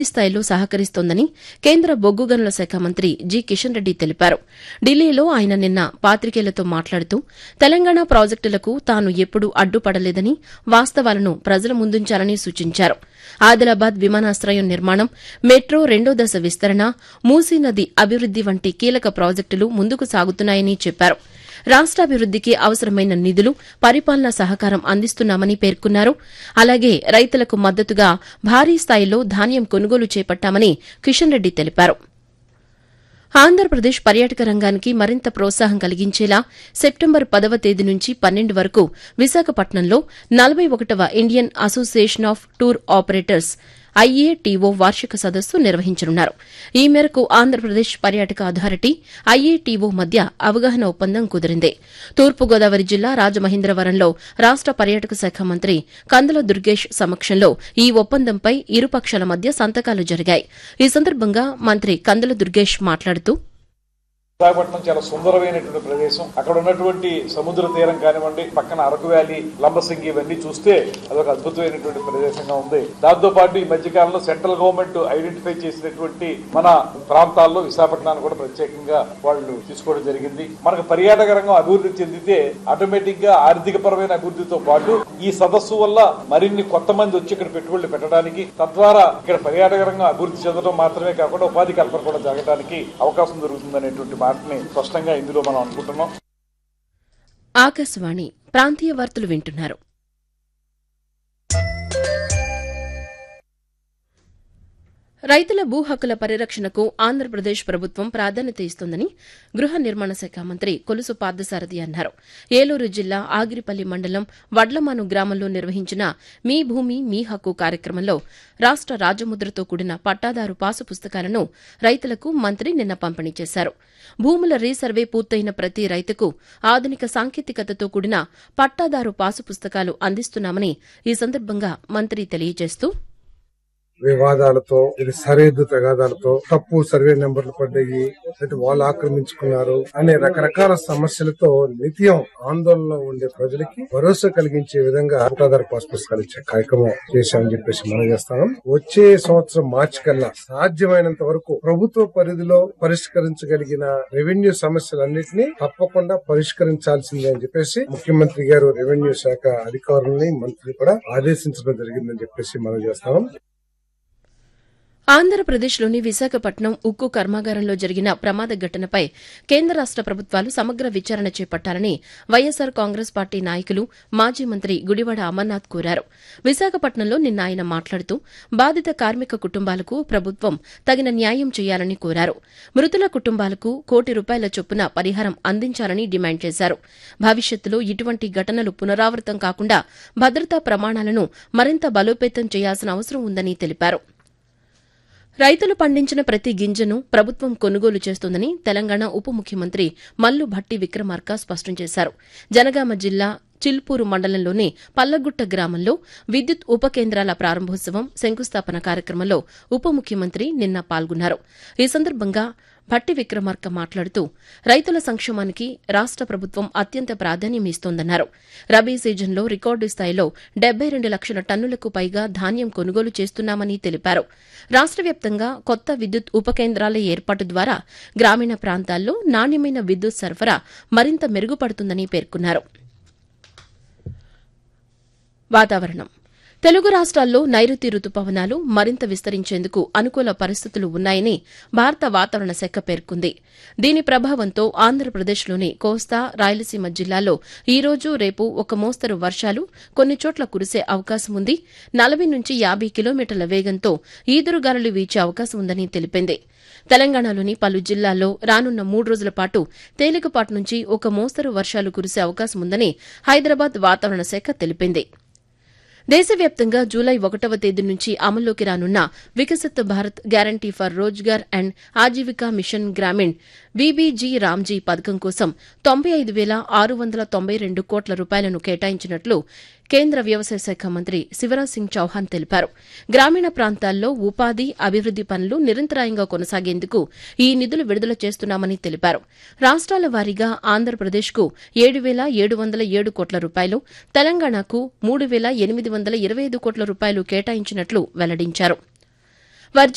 స్థాయిలో సహకరిస్తోందని కేంద్ర బొగ్గు గనుల శాఖ మంత్రి జి కిషన్ రెడ్డి తెలిపారు ఢిల్లీలో ఆయన నిన్న పాతికేయులతో మాట్లాడుతూ తెలంగాణ ప్రాజెక్టులకు తాను ఎప్పుడూ అడ్డుపడలేదని వాస్తవాలను ప్రజల ముందుంచాలని సూచించారు ఆదిలాబాద్ విమానాశ్రయం నిర్మాణం మెట్రో రెండో దశ విస్తరణ మూసీ నది అభివృద్ది వంటి కీలక ప్రాజెక్టులు ముందుకు సాగుతున్నాయని చెప్పారు రాష్టాభివృద్దికి అవసరమైన నిధులు పరిపాలనా సహకారం అందిస్తున్నామని పేర్కొన్నారు అలాగే రైతులకు మద్దతుగా భారీ స్థాయిలో ధాన్యం కొనుగోలు చేపట్టామని కిషన్ రెడ్డి తెలిపారు ఆంధ్రప్రదేశ్ పర్యాటక రంగానికి మరింత ప్రోత్సాహం కలిగించేలా సెప్టెంబర్ పదవ తేదీ నుంచి పన్నెండు వరకు విశాఖపట్నంలో నలభై ఒకటవ Indian association of tour operators IATO వార్షిక సదస్సు నిర్వహించనున్నారు ఈ మేరకు ఆంధ్రప్రదేశ్ పర్యాటక అథారిటీ ఐఏటీఓ మధ్య అవగాహన ఒప్పందం కుదిరింది తూర్పుగోదావరి జిల్లా రాజమహేంద్రవరంలో రాష్ట పర్యాటక శాఖ మంత్రి కందుల దుర్గేష్ సమక్షంలో ఈ ఒప్పందంపై ఇరు పక్షాల మధ్య సంతకాలు జరిగాయి ఈ సందర్భంగా మంత్రి కందుల దుర్గేష్ మాట్లాడుతూ విశాఖపట్నం చాలా సుందరమైనటువంటి ప్రదేశం అక్కడ ఉన్నటువంటి సముద్ర తీరం కానివ్వండి పక్కన అరకు వ్యాలీ లంబసింగి ఇవన్నీ చూస్తే అదొక అద్భుతమైనటువంటి ప్రదేశంగా ఉంది దాంతో పాటు ఈ మధ్య కాలంలో సెంట్రల్ గవర్నమెంట్ ఐడెంటిఫై చేసినటువంటి మన ప్రాంతాల్లో విశాఖపట్నాన్ని కూడా ప్రత్యేకంగా వాళ్ళు తీసుకోవడం జరిగింది మనకు పర్యాటక రంగం అభివృద్ధి చెందితే ఆటోమేటిక్ గా ఆర్థిక పరమైన అభివృద్ధితో పాటు ఈ సదస్సు వల్ల మరిన్ని కొత్త మంది వచ్చి ఇక్కడ పెట్టుబడులు పెట్టడానికి తద్వారా ఇక్కడ పర్యాటక రంగం అభివృద్ధి చెందడం మాత్రమే కాకుండా ఉపాధి కల్పన కూడా జరగడానికి అవకాశం దొరుకుతుందనేటువంటి మాటని స్పష్టంగా ఇందులో మనం అనుకుంటున్నాం ఆకాశవాణి ప్రాంతీయ వార్తలు వింటున్నారు రైతుల భూ హక్కుల పరిరక్షణకు ఆంధ్రప్రదేశ్ ప్రభుత్వం ప్రాధాన్యత ఇస్తోందని గృహ నిర్మాణ శాఖ మంత్రి కొలుసు పార్థసారథి అన్నారు ఏలూరు జిల్లా ఆగిరిపల్లి మండలం వడ్లమాను గ్రామంలో నిర్వహించిన మీ భూమి మీ హక్కు కార్యక్రమంలో రాష్ట రాజముద్రతో కూడిన పట్టాదారు పాసు పుస్తకాలను రైతులకు మంత్రి నిన్న పంపిణీ చేశారు భూముల రీసర్వే పూర్తయిన ప్రతి రైతుకు ఆధునిక సాంకేతికతతో కూడిన పట్టాదారు పాసు పుస్తకాలు అందిస్తున్నామని ఈ సందర్భంగా మంత్రి తెలియజేస్తూ వివాదాలతో ఇది సరిహద్దు తగాదాలతో తప్పు సర్వే నెంబర్లు పడ్డాయి లేకపోతే వాళ్ళు ఆక్రమించుకున్నారు అనే రకరకాల సమస్యలతో నిత్యం ఆందోళనలో ఉండే ప్రజలకి భరోసా కలిగించే విధంగా పట్టాదారు పాస్ పుస్తకాలు ఇచ్చే కార్యక్రమం చేశామని చెప్పేసి మనం చేస్తాం వచ్చే సంవత్సరం మార్చి కల్లా సాధ్యమైనంత వరకు ప్రభుత్వ పరిధిలో పరిష్కరించగలిగిన రెవెన్యూ సమస్యలన్నింటినీ తప్పకుండా పరిష్కరించాల్సిందే అని చెప్పేసి ముఖ్యమంత్రి గారు రెవెన్యూ శాఖ అధికారుల్ని మంత్రి కూడా ఆదేశించడం జరిగిందని చెప్పేసి మనం చేస్తాం ఆంధ్రప్రదేశ్లోని విశాఖపట్నం ఉక్కు కర్మాగారంలో జరిగిన ప్రమాద ఘటనపై కేంద్ర రాష్ట ప్రభుత్వాలు సమగ్ర విచారణ చేపట్టాలని వైఎస్సార్ కాంగ్రెస్ పార్టీ నాయకులు మాజీ మంత్రి గుడివాడ అమర్నాథ్ కోరారు విశాఖపట్నంలో నిన్న ఆయన మాట్లాడుతూ బాధిత కార్మిక కుటుంబాలకు ప్రభుత్వం తగిన న్యాయం చేయాలని కోరారు మృతుల కుటుంబాలకు కోటి రూపాయల చొప్పున పరిహారం అందించాలని డిమాండ్ చేశారు భవిష్యత్తులో ఇటువంటి ఘటనలు పునరావృతం కాకుండా భద్రతా ప్రమాణాలను మరింత బలోపేతం చేయాల్సిన అవసరం ఉందని తెలిపారు రైతులు పండించిన ప్రతి గింజను ప్రభుత్వం కొనుగోలు చేస్తోందని తెలంగాణ ఉప ముఖ్యమంత్రి మల్లు భట్టి విక్రమార్క స్పష్టం చేశారు జనగామ జిల్లా చిల్పూరు మండలంలోని పల్లగుట్ట గ్రామంలో విద్యుత్ ఉప కేంద్రాల ప్రారంభోత్సవం శంకుస్థాపన కార్యక్రమంలో ఉప ముఖ్యమంత్రి నిన్న పాల్గొన్నారు ఈ సందర్భంగా భట్టి విక్రమార్క మాట్లాడుతూ రైతుల సంక్షేమానికి రాష్ట ప్రభుత్వం అత్యంత ప్రాధాన్యం ఇస్తోందన్నారు రబీ సీజన్లో రికార్డు స్థాయిలో డెబ్బై రెండు లక్షల టన్నులకు పైగా ధాన్యం కొనుగోలు చేస్తున్నామని తెలిపారు రాష్ట వ్యాప్తంగా కొత్త విద్యుత్ ఉప కేంద్రాల ఏర్పాటు ద్వారా గ్రామీణ ప్రాంతాల్లో నాణ్యమైన విద్యుత్ సరఫరా మరింత మెరుగుపడుతుందని పేర్కొన్నారు వాతావరణం తెలుగు రాష్ట్రాల్లో నైరుతి రుతుపవనాలు మరింత విస్తరించేందుకు అనుకూల పరిస్థితులు ఉన్నాయని భారత వాతావరణ శాఖ పేర్కొంది దీని ప్రభావంతో ఆంధ్రప్రదేశ్లోని కోస్తా రాయలసీమ జిల్లాల్లో ఈ రోజు రేపు ఒక మోస్తరు వర్షాలు కొన్ని చోట్ల కురిసే అవకాశం ఉంది నలభై నుంచి యాబై కిలోమీటర్ల వేగంతో ఈదురుగాలులు వీచే అవకాశం ఉందని తెలిపింది తెలంగాణలోని పలు జిల్లాల్లో రానున్న మూడు రోజుల పాటు తేలికపాటి నుంచి ఒక మోస్తరు వర్షాలు కురిసే అవకాశం ఉందని హైదరాబాద్ వాతావరణ శాఖ తెలిపింది దేశవ్యాప్తంగా జూలై ఒకటవ తేదీ నుంచి అమల్లోకి రానున్న Viksit Bharat guarantee for Rozgar and Ajeevika mission Gramin VBG Ramji పథకం కోసం తొంభై ఐదు వేల ఆరు వందల తొంభై రెండు కోట్ల రూపాయలను కేటాయించినట్లు కేంద్ర వ్యవసాయ శాఖ మంత్రి శివరాజ్ సింగ్ చౌహాన్ తెలిపారు గ్రామీణ ప్రాంతాల్లో ఉపాధి అభివృద్ది పనులు నిరంతరాయంగా కొనసాగేందుకు ఈ నిధులు విడుదల చేస్తున్నామని తెలిపారు రాష్ట్రాల వారీగా ఆంధ్రప్రదేశ్కు ఏడు వేల ఏడు వందల ఏడు కోట్ల రూపాయలు తెలంగాణకు మూడు వేల ఎనిమిది వందల ఇరవై ఐదు కోట్ల రూపాయలు కేటాయించినట్లు వెల్లడించారు